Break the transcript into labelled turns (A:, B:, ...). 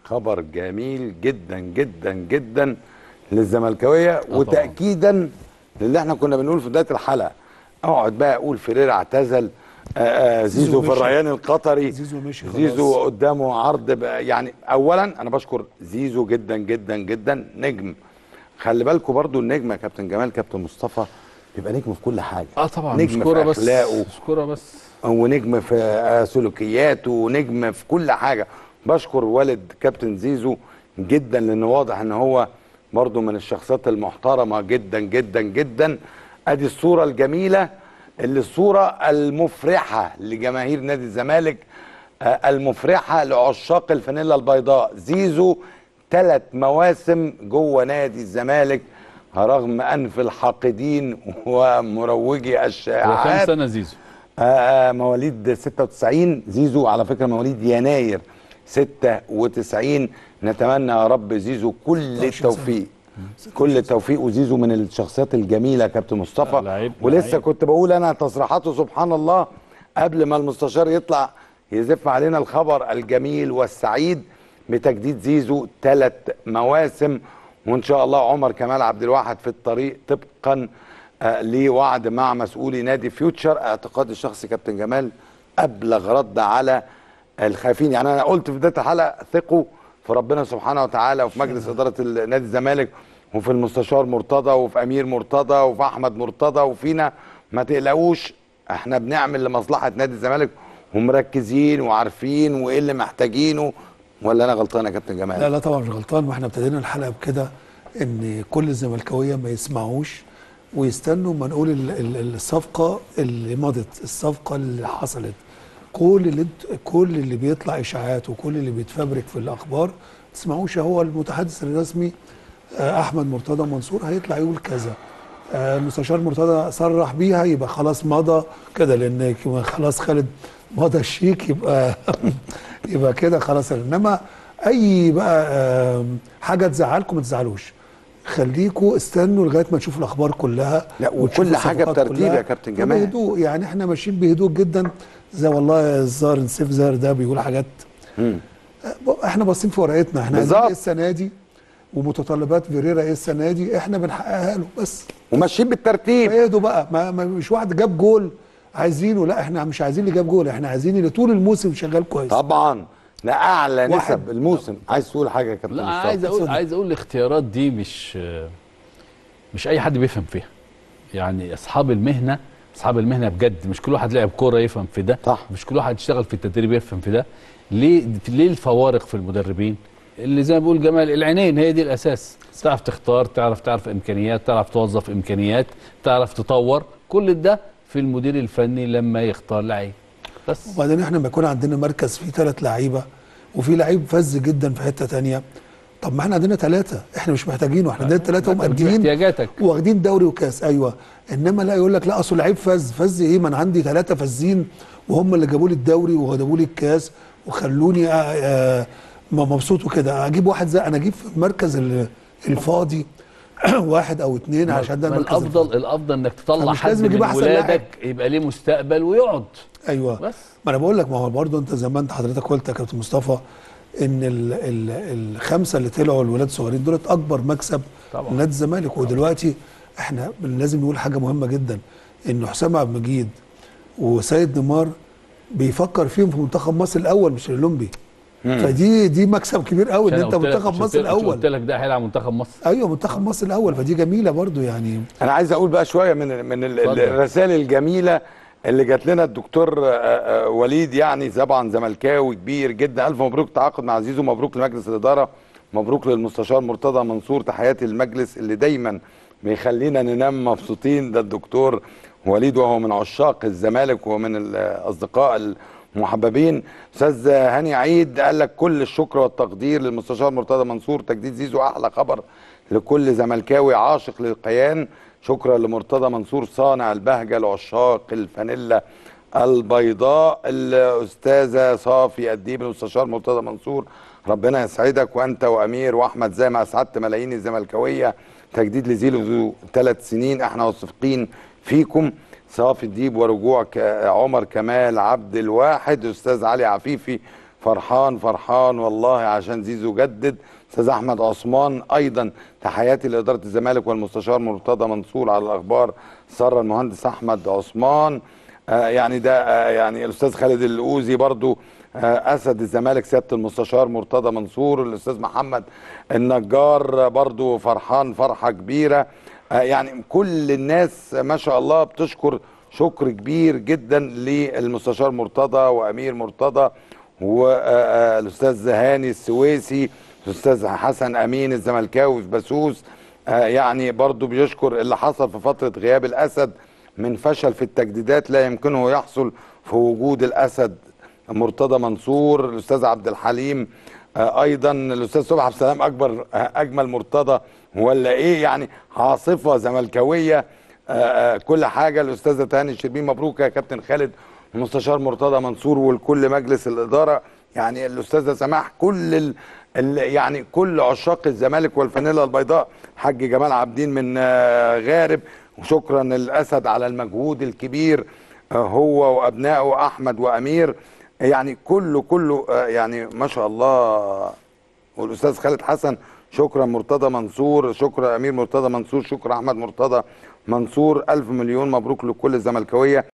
A: خبر جميل جدا جدا جدا للزملكاويه وتاكيدا للي احنا كنا بنقول في بدايه الحلقه اقعد بقى اقول فيريرا اعتزل آه، آه، زيزو
B: زيزو
A: في
B: مشي.
A: الريان القطري
B: زيزو مشي خلاص.
A: زيزو قدامه عرض بقى يعني اولا انا بشكر زيزو جدا جدا جدا نجم خلي بالكم برضو النجم يا كابتن جمال كابتن مصطفى بيبقى نجم في كل حاجه
C: اه طبعا
A: نجم
C: مش كوره
A: في
C: بس
A: اخلاقه
C: مش كوره بس
A: ونجم في آه، سلوكياته ونجم في كل حاجه بشكر والد كابتن زيزو جدا لان واضح ان هو برضو من الشخصيات المحترمه جدا جدا جدا ادي الصوره الجميله اللي الصوره المفرحه لجماهير نادي الزمالك آه، المفرحه لعشاق الفانيلا البيضاء زيزو ثلاث مواسم جوه نادي الزمالك رغم انف الحاقدين ومروجي
C: هو كام
A: الشائعات
C: سنه زيزو
A: آه مواليد 96 زيزو على فكره مواليد يناير 96 نتمنى يا رب زيزو كل
B: 16 سنة.
A: التوفيق كل التوفيق وزيزو من الشخصيات الجميله يا كابتن
C: لا،
A: مصطفى
C: لعيب-
A: ولسه
C: لعيب.
A: كنت بقول انا تصريحاته سبحان الله قبل ما المستشار يطلع يزف علينا الخبر الجميل والسعيد بتجديد زيزو ثلاث مواسم وان شاء الله عمر كمال عبد الواحد في الطريق طبقا آه، لوعد مع مسؤولي نادي فيوتشر اعتقاد الشخصي كابتن جمال ابلغ رد على الخايفين يعني انا قلت في بدايه الحلقه ثقوا في ربنا سبحانه وتعالى وفي مجلس اداره ال- نادي الزمالك وفي المستشار مرتضى وفي امير مرتضى وفي احمد مرتضى وفينا ما تقلقوش احنا بنعمل لمصلحه نادي الزمالك ومركزين وعارفين وايه اللي محتاجينه ولا انا غلطان يا كابتن جمال
B: لا لا طبعا مش غلطان واحنا ابتدينا الحلقه بكده ان كل الزملكاويه ما يسمعوش ويستنوا ما نقول ال- ال- الصفقه اللي مضت الصفقه اللي حصلت كل اللي انت- كل اللي بيطلع اشاعات وكل اللي بيتفبرك في الاخبار ما تسمعوش هو المتحدث الرسمي آه، احمد مرتضى منصور هيطلع يقول كذا آه، المستشار مرتضى صرح بيها يبقى خلاص مضى كده لان خلاص خالد مضى الشيك يبقى يبقى كده خلاص انما اي بقى آم، حاجه تزعلكم ما تزعلوش خليكوا استنوا لغايه ما تشوفوا الاخبار كلها
A: لا،
B: وتشوفوا
A: وكل حاجة
B: الصفقات
A: بترتيب
B: كلها.
A: يا كابتن جمال.
B: بهدوء يعني احنا ماشيين بهدوء جدا زي والله الزار سيف زار ده بيقول حاجات
A: مم.
B: احنا باصين في ورقتنا احنا عايزين
A: بالظبط.
B: ايه السنه دي ومتطلبات فيريرا ايه السنه دي احنا بنحققها له بس
A: وماشيين بالترتيب
B: اهدوا بقى ما ما مش واحد جاب جول عايزينه لا احنا مش عايزين اللي جاب جول احنا عايزين اللي طول الموسم شغال كويس
A: طبعا ده اعلى
B: واحد.
A: نسب الموسم عايز تقول حاجه يا كابتن
C: لا
A: مصطفى؟
C: عايز اقول
B: اتفضل.
C: عايز اقول الاختيارات دي مش مش اي حد بيفهم فيها يعني اصحاب المهنه اصحاب المهنه بجد مش كل واحد لعب كوره يفهم في ده
A: صح.
C: مش كل واحد اشتغل في التدريب يفهم في ده ليه ليه الفوارق في المدربين اللي زي ما بيقول جمال العينين هي دي الاساس تعرف تختار تعرف تعرف امكانيات تعرف توظف امكانيات تعرف تطور كل ده في المدير الفني لما يختار لعيب بس
B: وبعدين احنا لما يكون عندنا مركز فيه ثلاث لعيبه وفي لعيب فز جدا في حته تانية طب ما احنا عندنا ثلاثه احنا مش محتاجينه احنا عندنا ثلاثه
C: أنت بتجيب
B: ومأديين
C: احتياجاتك
B: واخدين دوري وكاس ايوه انما لا يقول لك لا اصل لعيب فز فز ايه ما انا عندي ثلاثه فازين وهم اللي جابوا لي الدوري وجابوا لي الكاس وخلوني آه، آه، ما مبسوط وكده اجيب واحد زي انا اجيب في المركز ال- الفاضي واحد او اثنين عشان ده
C: ما
B: المركز
C: الافضل
B: الفاضي.
C: الافضل انك تطلع
B: فمش
C: حد
B: لازم أجيب
C: من
B: أحسن لاعب.
C: ولادك يبقى ليه مستقبل ويقعد
B: ايوه
C: بس
B: ما انا بقول لك ما هو برضه انت زي ما انت حضرتك قلت يا كابتن مصطفى ان ال ال الخمسه اللي طلعوا الولاد الصغيرين دولت اكبر مكسب
C: طبعا.
B: لنادي الزمالك ودلوقتي احنا لازم نقول حاجه مهمه جدا ان حسام عبد المجيد وسيد نيمار بيفكر فيهم في منتخب مصر الاول مش الاولمبي فدي دي مكسب كبير قوي ان
C: عشان
B: انت
C: قلت لك-
B: منتخب
C: مش
B: مصر
C: قلت لك- مش
B: الاول
C: قلت لك ده هيلعب منتخب مصر
B: ايوه منتخب مصر الاول فدي جميله برضو يعني
A: انا عايز اقول بقى شويه من من ال-
C: اتفضل.
A: الرسائل الجميله اللي جات لنا الدكتور آه، آه، وليد يعني طبعا زملكاوي كبير جدا الف مبروك تعاقد مع زيزو مبروك لمجلس الاداره مبروك للمستشار مرتضى منصور تحياتي للمجلس اللي دايما بيخلينا ننام مبسوطين ده الدكتور وليد وهو من عشاق الزمالك ومن الاصدقاء المحببين استاذ هاني عيد قال لك كل الشكر والتقدير للمستشار مرتضى منصور تجديد زيزو احلى خبر لكل زملكاوي عاشق للقيان شكرا لمرتضى منصور صانع البهجه لعشاق الفانيلا البيضاء الاستاذه صافي الديب المستشار مرتضى منصور ربنا يسعدك وانت وامير واحمد زي ما اسعدت ملايين الزملكاويه تجديد لزيزو ثلاث سنين احنا واثقين فيكم صافي الديب ورجوع ك- عمر كمال عبد الواحد استاذ علي عفيفي فرحان فرحان والله عشان زيزو جدد استاذ احمد عثمان ايضا تحياتي لاداره الزمالك والمستشار مرتضى منصور على الاخبار سر المهندس احمد عثمان آه يعني ده آه يعني الاستاذ خالد الاوزي برضو آه اسد الزمالك سياده المستشار مرتضى منصور الاستاذ محمد النجار برضو فرحان فرحه كبيره آه يعني كل الناس ما شاء الله بتشكر شكر كبير جدا للمستشار مرتضى وامير مرتضى والاستاذ هاني السويسي الاستاذ حسن امين الزملكاوي في بسوس آه يعني برضو بيشكر اللي حصل في فتره غياب الاسد من فشل في التجديدات لا يمكنه يحصل في وجود الاسد مرتضى منصور الاستاذ عبد الحليم آه ايضا الاستاذ صبحي عبد السلام اكبر آه اجمل مرتضى ولا ايه يعني عاصفه زملكاويه آه كل حاجه الاستاذه تهاني الشربين مبروك يا كابتن خالد المستشار مرتضى منصور ولكل مجلس الاداره يعني الاستاذه سماح كل ال ال يعني كل عشاق الزمالك والفانيلا البيضاء حاج جمال عابدين من غارب وشكرا للاسد على المجهود الكبير هو وابنائه احمد وامير يعني كله كله يعني ما شاء الله والاستاذ خالد حسن شكرا مرتضى منصور شكرا امير مرتضى منصور شكرا احمد مرتضى منصور الف مليون مبروك لكل الزملكاويه